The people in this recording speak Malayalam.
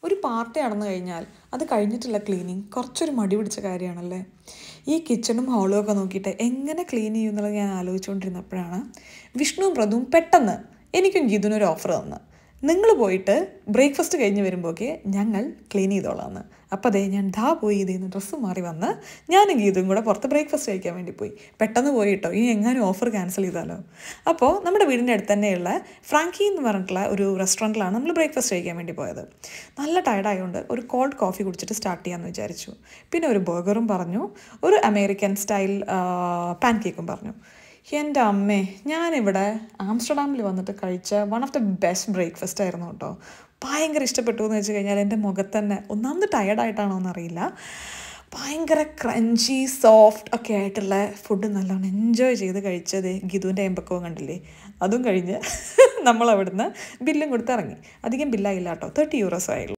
ഒരു പാർട്ടി നടന്നു കഴിഞ്ഞാൽ അത് കഴിഞ്ഞിട്ടുള്ള ക്ലീനിങ് കുറച്ചൊരു മടി പിടിച്ച കാര്യമാണല്ലേ ഈ കിച്ചണും ഹോളും ഒക്കെ നോക്കിയിട്ട് എങ്ങനെ ക്ലീൻ ചെയ്യും എന്നുള്ളത് ഞാൻ ആലോചിച്ചുകൊണ്ടിരുന്നപ്പോഴാണ് വിഷ്ണുവും പ്രതുവും പെട്ടെന്ന് എനിക്കും ഗീതുവിനൊരു ഓഫർ തന്നു നിങ്ങൾ പോയിട്ട് ബ്രേക്ക്ഫാസ്റ്റ് കഴിഞ്ഞ് വരുമ്പോഴേക്ക് ഞങ്ങൾ ക്ലീൻ ചെയ്തോളാമെന്ന് അപ്പോൾ അതേ ഞാൻ ധാ പോയി ഇതിൽ നിന്ന് ഡ്രസ്സ് മാറി വന്ന് ഞാനും ഗീതും കൂടെ പുറത്ത് ബ്രേക്ക്ഫാസ്റ്റ് കഴിക്കാൻ വേണ്ടി പോയി പെട്ടെന്ന് പോയി കേട്ടോ ഇനി എങ്ങാനും ഓഫർ ക്യാൻസൽ ചെയ്താലോ അപ്പോൾ നമ്മുടെ വീടിൻ്റെ അടുത്ത് തന്നെയുള്ള ഫ്രാങ്കി എന്ന് പറഞ്ഞിട്ടുള്ള ഒരു റെസ്റ്റോറൻറ്റിലാണ് നമ്മൾ ബ്രേക്ക്ഫാസ്റ്റ് കഴിക്കാൻ വേണ്ടി പോയത് നല്ല ടയർഡായതുകൊണ്ട് ഒരു കോൾഡ് കോഫി കുടിച്ചിട്ട് സ്റ്റാർട്ട് ചെയ്യാമെന്ന് വിചാരിച്ചു പിന്നെ ഒരു ബർഗറും പറഞ്ഞു ഒരു അമേരിക്കൻ സ്റ്റൈൽ പാൻ കേക്കും പറഞ്ഞു എൻ്റെ അമ്മേ ഞാനിവിടെ ആംസ്റ്റർഡാമിൽ വന്നിട്ട് കഴിച്ച one of the best breakfast ആയിരുന്നു കേട്ടോ ഭയങ്കര ഇഷ്ടപ്പെട്ടു എന്ന് വെച്ച് കഴിഞ്ഞാൽ എൻ്റെ മുഖത്ത് തന്നെ ഒന്നാമത് ടയർഡായിട്ടാണോ എന്നറിയില്ല ഭയങ്കര ക്രഞ്ചി സോഫ്റ്റ് ഒക്കെ ആയിട്ടുള്ള ഫുഡ് നല്ലോണം എൻജോയ് ചെയ്ത് കഴിച്ചത് ഗിതുവിൻ്റെ എമ്പക്കവും കണ്ടില്ലേ അതും കഴിഞ്ഞ് നമ്മൾ അവിടുന്ന് ബില്ലും കൊടുത്ത് ഇറങ്ങി അധികം ബില്ലായില്ല കേട്ടോ തേർട്ടി യൂറോസ് ആയുള്ളൂ